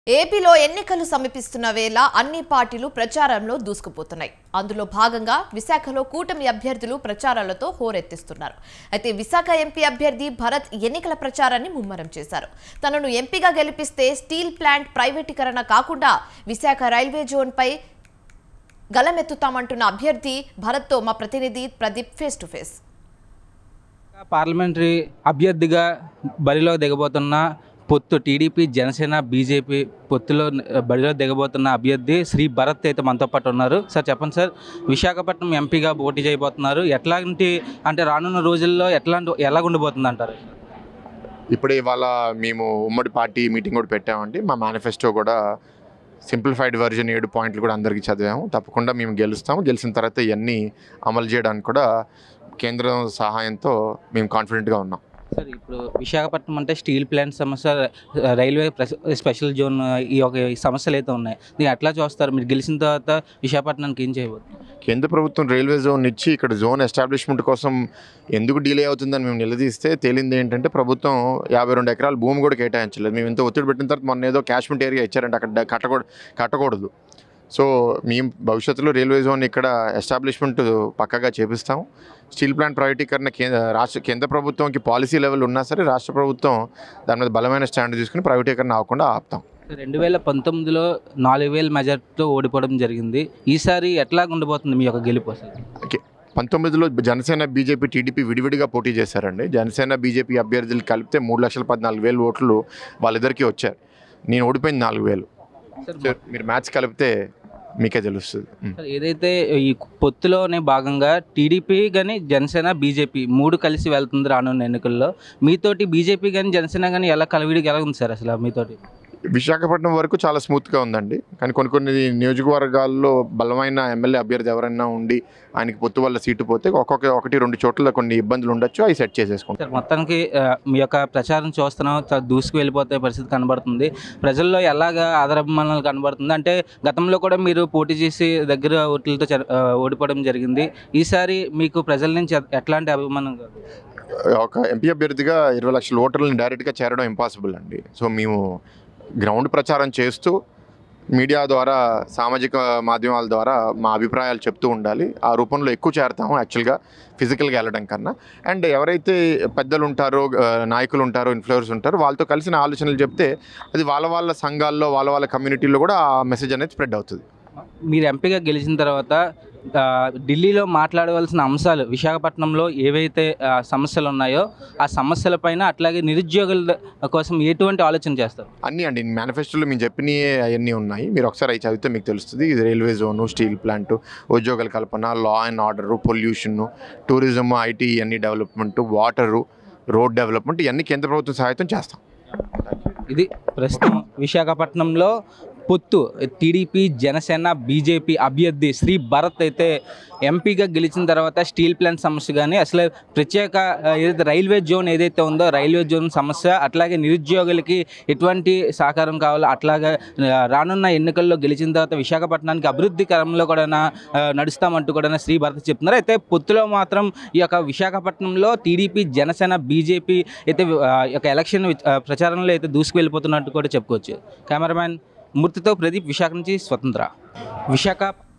ఏపీలో ఎన్నికలు సమీపిస్తున్న వేళ అన్ని పార్టీలు ప్రచారంలో దూసుకుపోతున్నాయి అందులో భాగంగా విశాఖలో కూటమి అభ్యర్థులు ప్రచారాలతో హోరెత్తిస్తున్నారు అయితే విశాఖ ఎంపీ అభ్యర్థి భరత్ ఎన్నికల ప్రచారాన్ని ముమ్మరం చేశారు తనను ఎంపీగా గెలిపిస్తే స్టీల్ ప్లాంట్ ప్రైవేటీకరణ కాకుండా విశాఖ రైల్వే జోన్పై గలమెత్తుతామంటున్న అభ్యర్థి భరత్తో మా ప్రతినిధి Pradeep face to face parliamentary అభ్యర్థిగా బరిలో దిగబోతున్న పొత్తు టీడీపీ జనసేన బీజేపీ పొత్తులో బరిలో దిగబోతున్న అభ్యర్థి శ్రీ భరత్ అయితే మనతో పాటు ఉన్నారు సార్ చెప్పండి సార్ విశాఖపట్నం ఎంపీగా పోటీ చేయబోతున్నారు ఎట్లాంటి అంటే రానున్న రోజుల్లో ఎట్లాంటి ఎలా ఉండబోతుంది అంటారు ఇప్పుడే ఇవాళ మేము ఉమ్మడి పార్టీ మీటింగ్ కూడా పెట్టామండి మా మేనిఫెస్టో కూడా సింప్లిఫైడ్ వర్జన్ ఏడు పాయింట్లు కూడా అందరికీ చదివాము తప్పకుండా మేము గెలుస్తాము గెలిచిన తర్వాత ఇవన్నీ అమలు చేయడానికి కూడా కేంద్రం సహాయంతో మేము కాన్ఫిడెంట్గా ఉన్నాం సార్ ఇప్పుడు విశాఖపట్నం అంటే స్టీల్ ప్లాంట్ సమస్య రైల్వే ప్రెస్- స్పెషల్ జోన్ ఈ ఒక ఈ సమస్యలు అయితే ఉన్నాయి దీన్ని ఎట్లా చూస్తారు మీరు గెలిచిన తర్వాత విశాఖపట్నానికి ఏం చేయబోతున్నారు కేంద్ర ప్రభుత్వం రైల్వే జోన్ ఇచ్చి ఇక్కడ జోన్ ఎస్టాబ్లిష్మెంట్ కోసం ఎందుకు డిలే అవుతుందని మేము నిలదీస్తే తేలింది ఏంటంటే ప్రభుత్వం యాభై రెండు ఎకరాల భూమి కూడా కేటాయించలేదు మేము ఇంత ఒత్తిడి పెట్టిన తర్వాత మొన్న ఏదో క్యాష్మెంట్ ఏరియా ఇచ్చారంటే అక్కడ డ- కట్టకూడదు కట్టకూడదు సో మేము భవిష్యత్తులో రైల్వే జోన్ ఇక్కడ ఎస్టాబ్లిష్మెంట్ పక్కగా చేపిస్తాము స్టీల్ ప్లాంట్ ప్రైవేటీకరణ కేంద్ర రాష్ట్ర కేంద్ర ప్రభుత్వంకి పాలసీ లెవెల్ ఉన్నా సరే రాష్ట్ర ప్రభుత్వం దాని మీద బలమైన స్టాండ్ తీసుకుని ప్రైవేటీకరణ అవ్వకుండా ఆపుతాం రెండు వేల పంతొమ్మిదిలో నాలుగు వేల మెజార్టీతో ఓడిపోవడం జరిగింది ఈసారి ఎట్లా ఉండబోతుంది మీ యొక్క గెలుపు అసలు పంతొమ్మిదిలో జనసేన బీజేపీ టీడీపీ విడివిడిగా పోటీ చేశారండి జనసేన బీజేపీ అభ్యర్థులు కలిపితే మూడు లక్షల పద్నాలుగు వేలు ఓట్లు వాళ్ళిద్దరికీ వచ్చారు నేను ఓడిపోయింది నాలుగు వేలు సార్ సో మీరు మ్యాచ్ కలిపితే మీకే తెలుస్తుంది ఉం. సార్, ఏదైతే ఈ పొత్తులోనే భాగంగా టీడీపీ కానీ జనసేన బీజేపీ మూడు కలిసి వెళ్తుంది రానున్న ఎన్నికల్లో మీతోటి బీజేపీ కానీ జనసేన కానీ ఎలా కలవిడికి ఎలా ఉంది సార్ అసలు మీతోటి విశాఖపట్నం వరకు చాలా స్మూత్గా ఉందండి కానీ కొన్ని కొన్ని నియోజకవర్గాల్లో బలమైన ఎమ్మెల్యే అభ్యర్థి ఎవరైనా ఉండి ఆయనకి పొత్తు వల్ల సీటు పోతే ఒక్కొక్క ఒకటి రెండు చోట్ల కొన్ని ఇబ్బందులు ఉండొచ్చు అవి సెట్ చేసేసుకుంటాం సార్ మొత్తానికి ఆ, మీ యొక్క ప్రచారం చూస్తున్నాం చాలా దూసుకు వెళ్ళిపోతే పరిస్థితి కనబడుతుంది ప్రజల్లో ఎలాగా ఆదరాభిమానాలు కనబడుతుంది అంటే గతంలో కూడా మీరు పోటీ చేసి దగ్గర ఓట్లతో చెర- ఆ, ఓడిపోవడం జరిగింది ఈసారి మీకు ప్రజల నుంచి ఎ- ఎట్లాంటి అభిమానం కాదు ఒక ఎంపీ అభ్యర్థిగా ఇరవై లక్షల ఓటర్లను డైరెక్ట్గా చేరడం ఇంపాసిబుల్ అండి సో మేము గ్రౌండ్ ప్రచారం చేస్తూ మీడియా ద్వారా సామాజిక మాధ్యమాల ద్వారా మా అభిప్రాయాలు చెప్తూ ఉండాలి ఆ రూపంలో ఎక్కువ చేరతాము యాక్చువల్గా ఫిజికల్గా వెళ్ళడం కన్నా అండ్ ఎవరైతే పెద్దలు ఉంటారో ఆ, నాయకులు ఉంటారో ఇన్ఫ్లుయర్స్ ఉంటారో వాళ్ళతో కలిసిన ఆలోచనలు చెప్తే అది వాళ్ళ వాళ్ళ సంఘాల్లో వాళ్ళ వాళ్ళ కమ్యూనిటీలో కూడా ఆ మెసేజ్ అనేది స్ప్రెడ్ అవుతుంది మీరు ఎంపీగా గెలిచిన తర్వాత ఆ, ఢిల్లీలో మాట్లాడవలసిన అంశాలు విశాఖపట్నంలో ఏవైతే ఆ, సమస్యలు ఉన్నాయో ఆ సమస్యలపైన అట్లాగే నిరుద్యోగుల కోసం ఎటువంటి ఆలోచన చేస్తారు అన్నీ అండి మేనిఫెస్టోలో మేము చెప్పినవి అవన్నీ ఉన్నాయి మీరు ఒకసారి అవి చదివితే మీకు తెలుస్తుంది ఇది రైల్వే జోను స్టీల్ ప్లాంట్ ఉద్యోగాల కల్పన law and order pollution tourism IT ఇవన్నీ డెవలప్మెంట్ వాటరు రోడ్ డెవలప్మెంట్ ఇవన్నీ కేంద్ర ప్రభుత్వం సహాయంతో చేస్తాం ఇది ప్రస్తుతం విశాఖపట్నంలో పొత్తు టీడీపీ జనసేన బీజేపీ అభ్యర్థి శ్రీ భరత్ అయితే ఎంపీగా గెలిచిన తర్వాత స్టీల్ ప్లాంట్ సమస్య కానీ అసలు ప్రత్యేక ఆ, ఏదైతే రైల్వే జోన్ ఏదైతే ఉందో రైల్వే జోన్ సమస్య అట్లాగే నిరుద్యోగులకి ఎటువంటి సహకారం కావాలో అట్లాగే ఆ, రానున్న ఎన్నికల్లో గెలిచిన తర్వాత విశాఖపట్నానికి అభివృద్ధి కరంలో కూడా ఆ, నడుస్తామంటూ కూడా శ్రీ భరత్ చెప్తున్నారు అయితే పొత్తులో మాత్రం ఈ యొక్క విశాఖపట్నంలో టీడీపీ జనసేన బీజేపీ అయితే ఆ, ఈ యొక్క ఎలక్షన్ ఆ, ప్రచారంలో అయితే దూసుకు వెళ్ళిపోతున్నట్టు కూడా చెప్పుకోవచ్చు కెమెరామ్యాన్ మూర్తితో ప్రదీప్ విశాఖ నుంచి స్వతంత్ర విశాఖ